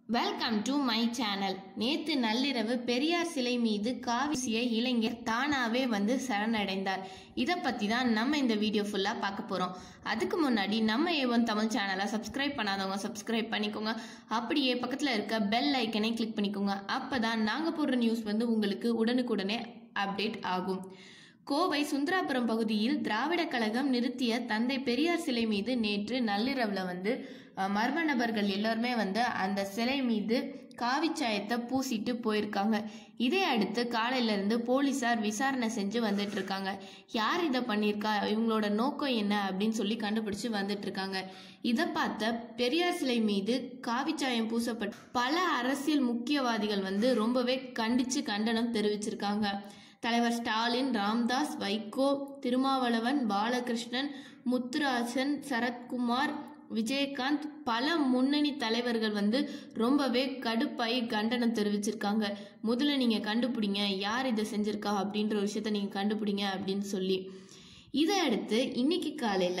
welcome to my channel நேத்து நள்ளிரவு பெரியார் சிலை மீது காவிசிய இளைஞர் தானாவே வந்து சரணடைந்தார் இதை பத்தி தான் நம்ம இந்த வீடியோ ஃபுல்லா பார்க்க போறோம் அதுக்கு முன்னாடி நம்ம ஏவன் தமிழ் சேனலை சப்ஸ்கிரைப் பண்ணாதவங்க சப்ஸ்கிரைப் பண்ணிக்கோங்க அப்படியே பக்கத்துல இருக்க பெல் ஐக்கனை கிளிக் பண்ணிக்கோங்க அப்பதான் நாங்க போடுற நியூஸ் வந்து உங்களுக்கு உடனுக்குடனே அப்டேட் ஆகும் கோவை சுந்தராபுரம் பகுதியில் திராவிட கழகம் நிறுத்திய தந்தை பெரியார் சிலை மீது நேற்று நள்ளிரவுல வந்து அஹ், மர்ம நபர்கள் எல்லாருமே வந்து அந்த சிலை மீது காவிச்சாயத்தை பூசிட்டு போயிருக்காங்க இதை அடுத்து காலையில இருந்து போலீசார் விசாரணை செஞ்சு வந்துட்டு இருக்காங்க யார் இதை பண்ணியிருக்கா இவங்களோட நோக்கம் என்ன அப்படின்னு சொல்லி கண்டுபிடிச்சு வந்துட்டு இருக்காங்க இதை பார்த்த பெரியார் சிலை மீது காவிச்சாயம் பூசப்பட்ட பல அரசியல் முக்கியவாதிகள் வந்து ரொம்பவே கண்டிச்சு கண்டனம் தெரிவிச்சிருக்காங்க தலைவர் ஸ்டாலின் ராம்தாஸ் வைகோ திருமாவளவன் பாலகிருஷ்ணன் முத்துராஜன் சரத்குமார் விஜயகாந்த் பல முன்னணி தலைவர்கள் வந்து ரொம்பவே கடுப்பாயி கண்டனம் தெரிவிச்சிருக்காங்க முதல்ல நீங்க கண்டுபிடிங்க யார் இதை செஞ்சிருக்கா அப்படின்ற ஒரு விஷயத்த நீங்க கண்டுபிடிங்க அப்படின்னு சொல்லி இதை அடுத்து இன்னைக்கு காலையில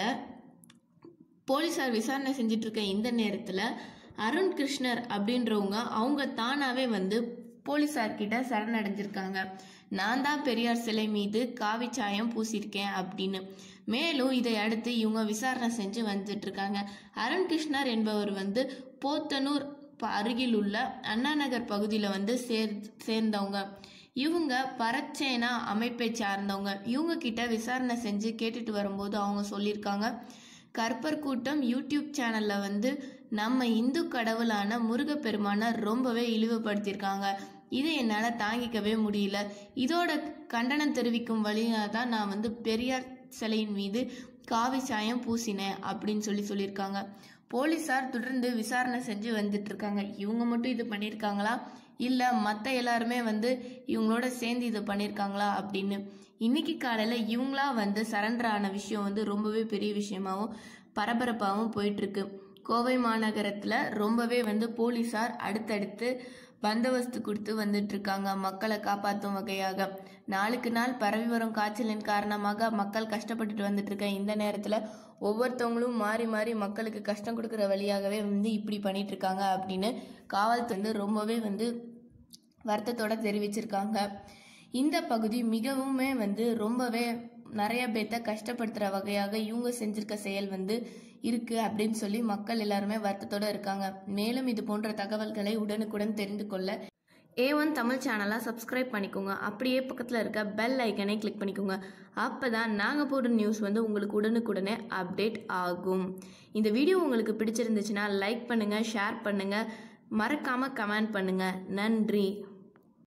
போலீசார் விசாரணை செஞ்சுட்டு இருக்க இந்த நேரத்துல அருண் கிருஷ்ணர் அப்படின்றவங்க அவங்க தானாவே வந்து போலீசார் கிட்ட சரணடைஞ்சிருக்காங்க நான் தான் பெரியார் சிலை மீது காவி சாயம் பூசியிருக்கேன் அப்படின்னு மேலும் இதை அடுத்து இவங்க விசாரணை செஞ்சு வந்துட்டு இருக்காங்க அருண் கிருஷ்ணர் என்பவர் வந்து போத்தனூர் ப- அருகில் உள்ள அண்ணா நகர் பகுதியில் வந்து சேர் சேர்ந்தவங்க இவங்க பரச்சேனா அமைப்பை சார்ந்தவங்க இவங்க கிட்ட விசாரணை செஞ்சு கேட்டுட்டு வரும்போது அவங்க சொல்லியிருக்காங்க கற்பர் கூட்டம் யூடியூப் சேனல்ல வந்து நம்ம இந்து கடவுளான முருகப்பெருமானை ரொம்பவே இழிவுபடுத்தியிருக்காங்க இதை என்னால் தாங்கிக்கவே முடியல இதோட கண்டனம் தெரிவிக்கும் வழியாக தான் நான் வந்து பெரியார் சிலையின் மீது காவி சாயம் பூசினேன் அப்படின்னு சொல்லி சொல்லியிருக்காங்க போலீசார் தொடர்ந்து விசாரணை செஞ்சு வந்துட்டு இருக்காங்க இவங்க மட்டும் இது பண்ணியிருக்காங்களா இல்ல மத்த எல்லாருமே வந்து இவங்களோட சேர்ந்து இது பண்ணியிருக்காங்களா அப்படின்னு இன்னைக்கு காலையில இவங்களா வந்து சரண்டர் ஆன விஷயம் வந்து ரொம்பவே பெரிய விஷயமாவும் பரபரப்பாகவும் போயிட்டு இருக்கு கோவை மாநகரத்துல ரொம்பவே வந்து போலீசார் அடுத்தடுத்து பந்தோபஸ்து கொடுத்து வந்துட்டு இருக்காங்க மக்களை காப்பாற்றும் வகையாக நாளுக்கு நாள் பரவி வரும் காய்ச்சலின் காரணமாக மக்கள் கஷ்டப்பட்டுட்டு வந்துட்டு இருக்க இந்த நேரத்துல ஒவ்வொருத்தவங்களும் மாறி மாறி மக்களுக்கு கஷ்டம் கொடுக்கிற வழியாகவே வந்து இப்படி பண்ணிட்டு இருக்காங்க அப்படின்னு காவல்துறை வந்து ரொம்பவே வந்து வருத்தத்தோட தெரிவிச்சிருக்காங்க இந்த பகுதி மிகவுமே வந்து ரொம்பவே நிறைய பேர்த்த கஷ்டப்படுத்துற வகையாக இவங்க செஞ்சிருக்க செயல் வந்து இருக்கு அப்படின்னு சொல்லி மக்கள் எல்லாருமே வருத்தத்தோட இருக்காங்க மேலும் இது போன்ற தகவல்களை உடனுக்குடன் தெரிந்து கொள்ள ஏ ஒன் தமிழ் சேனலை சப்ஸ்கிரைப் பண்ணிக்கோங்க அப்படியே பக்கத்தில் இருக்க பெல் ஐக்கனை கிளிக் பண்ணிக்கோங்க அப்போ தான் நாங்கள் போடுற நியூஸ் வந்து உங்களுக்கு உடனுக்குடனே அப்டேட் ஆகும் இந்த வீடியோ உங்களுக்கு பிடிச்சிருந்துச்சுன்னா லைக் பண்ணுங்கள் ஷேர் பண்ணுங்கள் மறக்காமல் கமெண்ட் பண்ணுங்கள் நன்றி